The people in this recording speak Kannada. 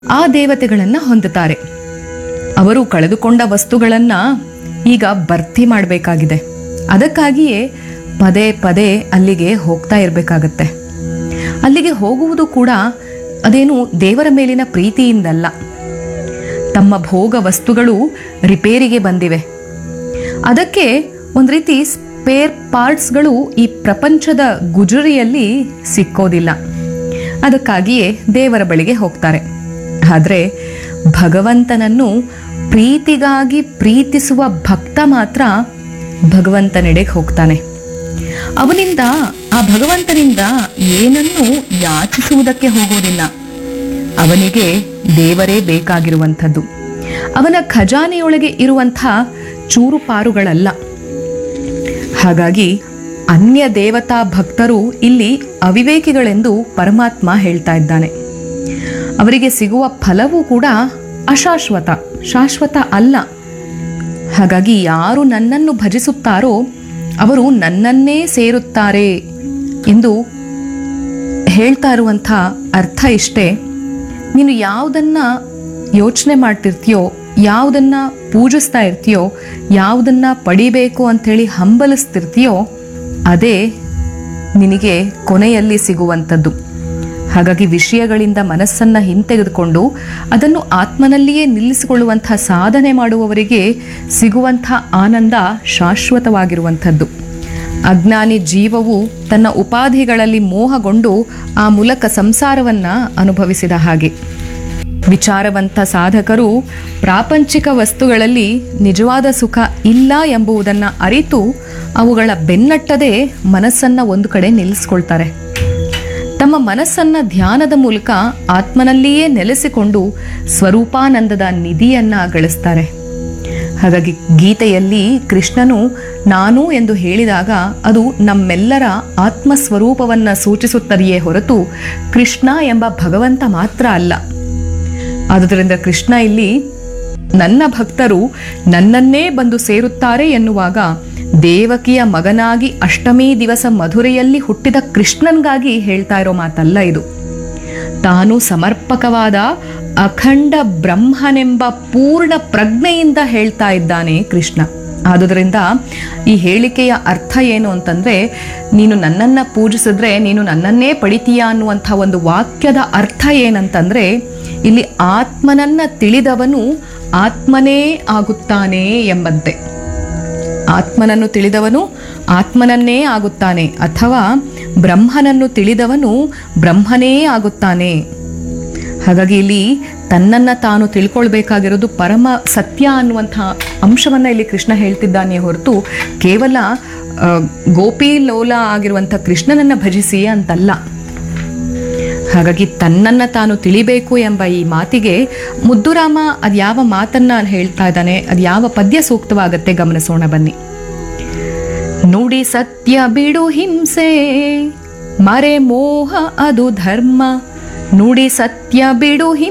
ಆ ದೇವತೆಗಳನ್ನ ಹೊಂದುತ್ತಾರೆ ಅವರು ಕಳೆದುಕೊಂಡ ವಸ್ತುಗಳನ್ನ ಈಗ ಭರ್ತಿ ಮಾಡಬೇಕಾಗಿದೆ ಅದಕ್ಕಾಗಿಯೇ ಪದೇ ಪದೇ ಅಲ್ಲಿಗೆ ಹೋಗ್ತಾ ಇರಬೇಕಾಗತ್ತೆ ಅಲ್ಲಿಗೆ ಹೋಗುವುದು ಕೂಡ ಅದೇನು ದೇವರ ಮೇಲಿನ ಪ್ರೀತಿಯಿಂದಲ್ಲ ತಮ್ಮ ಭೋಗ ವಸ್ತುಗಳು ರಿಪೇರಿಗೆ ಬಂದಿವೆ ಅದಕ್ಕೆ ಒಂದು ರೀತಿ ಸ್ಪೇರ್ ಪಾರ್ಟ್ಸ್ಗಳು ಈ ಪ್ರಪಂಚದ ಗುಜರಿಯಲ್ಲಿ ಸಿಕ್ಕೋದಿಲ್ಲ ಅದಕ್ಕಾಗಿಯೇ ದೇವರ ಬಳಿಗೆ ಹೋಗ್ತಾರೆ ಆದರೆ ಭಗವಂತನನ್ನು ಪ್ರೀತಿಗಾಗಿ ಪ್ರೀತಿಸುವ ಭಕ್ತ ಮಾತ್ರ ಭಗವಂತನೆಡೆಗೆ ಹೋಗ್ತಾನೆ ಅವನಿಂದ ಆ ಭಗವಂತನಿಂದ ಏನನ್ನೂ ಯಾಚಿಸುವುದಕ್ಕೆ ಹೋಗೋದಿಲ್ಲ ಅವನಿಗೆ ದೇವರೇ ಬೇಕಾಗಿರುವಂಥದ್ದು ಅವನ ಖಜಾನೆಯೊಳಗೆ ಇರುವಂಥ ಚೂರುಪಾರುಗಳಲ್ಲ ಹಾಗಾಗಿ ಅನ್ಯ ದೇವತಾ ಭಕ್ತರು ಇಲ್ಲಿ ಅವಿವೇಕಿಗಳೆಂದು ಪರಮಾತ್ಮ ಹೇಳ್ತಾ ಇದ್ದಾನೆ ಅವರಿಗೆ ಸಿಗುವ ಫಲವೂ ಕೂಡ ಅಶಾಶ್ವತ ಶಾಶ್ವತ ಅಲ್ಲ ಹಾಗಾಗಿ ಯಾರು ನನ್ನನ್ನು ಭಜಿಸುತ್ತಾರೋ ಅವರು ನನ್ನನ್ನೇ ಸೇರುತ್ತಾರೆ ಎಂದು ಹೇಳ್ತಾ ಇರುವಂಥ ಅರ್ಥ ಇಷ್ಟೇ ನೀನು ಯಾವುದನ್ನ ಯೋಚನೆ ಮಾಡ್ತಿರ್ತೀಯೋ ಯಾವುದನ್ನ ಪೂಜಿಸ್ತಾ ಇರ್ತೀಯೋ ಯಾವುದನ್ನ ಪಡಿಬೇಕು ಅಂಥೇಳಿ ಹಂಬಲಿಸ್ತಿರ್ತೀಯೋ ಅದೇ ನಿನಗೆ ಕೊನೆಯಲ್ಲಿ ಸಿಗುವಂಥದ್ದು ಹಾಗಾಗಿ ವಿಷಯಗಳಿಂದ ಮನಸ್ಸನ್ನ ಹಿಂತೆಗೆದುಕೊಂಡು ಅದನ್ನು ಆತ್ಮನಲ್ಲಿಯೇ ನಿಲ್ಲಿಸಿಕೊಳ್ಳುವಂಥ ಸಾಧನೆ ಮಾಡುವವರಿಗೆ ಸಿಗುವಂಥ ಆನಂದ ಶಾಶ್ವತವಾಗಿರುವಂಥದ್ದು ಅಜ್ಞಾನಿ ಜೀವವು ತನ್ನ ಉಪಾಧಿಗಳಲ್ಲಿ ಮೋಹಗೊಂಡು ಆ ಮೂಲಕ ಸಂಸಾರವನ್ನ ಅನುಭವಿಸಿದ ಹಾಗೆ ವಿಚಾರವಂತ ಸಾಧಕರು ಪ್ರಾಪಂಚಿಕ ವಸ್ತುಗಳಲ್ಲಿ ನಿಜವಾದ ಸುಖ ಇಲ್ಲ ಎಂಬುದನ್ನು ಅರಿತು ಅವುಗಳ ಬೆನ್ನಟ್ಟದೆ ಮನಸ್ಸನ್ನ ಒಂದು ಕಡೆ ನಿಲ್ಲಿಸ್ಕೊಳ್ತಾರೆ ತಮ್ಮ ಮನಸ್ಸನ್ನ ಧ್ಯಾನದ ಮೂಲಕ ಆತ್ಮನಲ್ಲಿಯೇ ನೆಲೆಸಿಕೊಂಡು ಸ್ವರೂಪಾನಂದದ ನಿಧಿಯನ್ನ ಗಳಿಸ್ತಾರೆ ಹಾಗಾಗಿ ಗೀತೆಯಲ್ಲಿ ಕೃಷ್ಣನು ನಾನು ಎಂದು ಹೇಳಿದಾಗ ಅದು ನಮ್ಮೆಲ್ಲರ ಆತ್ಮ ಸ್ವರೂಪವನ್ನ ಸೂಚಿಸುತ್ತದೆಯೇ ಹೊರತು ಕೃಷ್ಣ ಎಂಬ ಭಗವಂತ ಮಾತ್ರ ಅಲ್ಲ ಆದುದರಿಂದ ಕೃಷ್ಣ ಇಲ್ಲಿ ನನ್ನ ಭಕ್ತರು ನನ್ನನ್ನೇ ಬಂದು ಸೇರುತ್ತಾರೆ ಎನ್ನುವಾಗ ದೇವಕಿಯ ಮಗನಾಗಿ ಅಷ್ಟಮಿ ದಿವಸ ಮಧುರೆಯಲ್ಲಿ ಹುಟ್ಟಿದ ಕೃಷ್ಣನ್ಗಾಗಿ ಹೇಳ್ತಾ ಇರೋ ಮಾತಲ್ಲ ಇದು ತಾನು ಸಮರ್ಪಕವಾದ ಅಖಂಡ ಬ್ರಹ್ಮನೆಂಬ ಪೂರ್ಣ ಪ್ರಜ್ಞೆಯಿಂದ ಹೇಳ್ತಾ ಇದ್ದಾನೆ ಕೃಷ್ಣ ಆದುದರಿಂದ ಈ ಹೇಳಿಕೆಯ ಅರ್ಥ ಏನು ಅಂತಂದ್ರೆ ನೀನು ನನ್ನನ್ನ ಪೂಜಿಸಿದ್ರೆ ನೀನು ನನ್ನನ್ನೇ ಪಡಿತೀಯ ಅನ್ನುವಂಥ ಒಂದು ವಾಕ್ಯದ ಅರ್ಥ ಏನಂತಂದ್ರೆ ಇಲ್ಲಿ ಆತ್ಮನನ್ನ ತಿಳಿದವನು ಆತ್ಮನೇ ಆಗುತ್ತಾನೆ ಎಂಬಂತೆ ಆತ್ಮನನ್ನು ತಿಳಿದವನು ಆತ್ಮನನ್ನೇ ಆಗುತ್ತಾನೆ ಅಥವಾ ಬ್ರಹ್ಮನನ್ನು ತಿಳಿದವನು ಬ್ರಹ್ಮನೇ ಆಗುತ್ತಾನೆ ಹಾಗಾಗಿ ಇಲ್ಲಿ ತನ್ನನ್ನ ತಾನು ತಿಳ್ಕೊಳ್ಬೇಕಾಗಿರೋದು ಪರಮ ಸತ್ಯ ಅನ್ನುವಂಥ ಅಂಶವನ್ನ ಇಲ್ಲಿ ಕೃಷ್ಣ ಹೇಳ್ತಿದ್ದಾನೆ ಹೊರತು ಕೇವಲ ಆ, ಗೋಪಿ ಲೋಲ ಆಗಿರುವಂಥ ಕೃಷ್ಣನನ್ನ ಭಜಿಸಿ ಅಂತಲ್ಲ ಹಾಗಾಗಿ ತನ್ನನ್ನ ತಾನು ತಿಳಿಬೇಕು ಎಂಬ ಈ ಮಾತಿಗೆ ಮುದ್ದುರಾಮ ಅದು ಯಾವ ಮಾತನ್ನ ಹೇಳ್ತಾ ಇದ್ದಾನೆ ಅದು ಯಾವ ಪದ್ಯ ಸೂಕ್ತವಾಗತ್ತೆ ಗಮನಿಸೋಣ ಬನ್ನಿ ನುಡಿ ಸತ್ಯ ಬಿಡು ಹಿಂಸೆ ಮರೆ ಮೋಹ ಅದು ಧರ್ಮ ನುಡಿ ಸತ್ಯ ಬಿಡು ಹಿಂಸೆ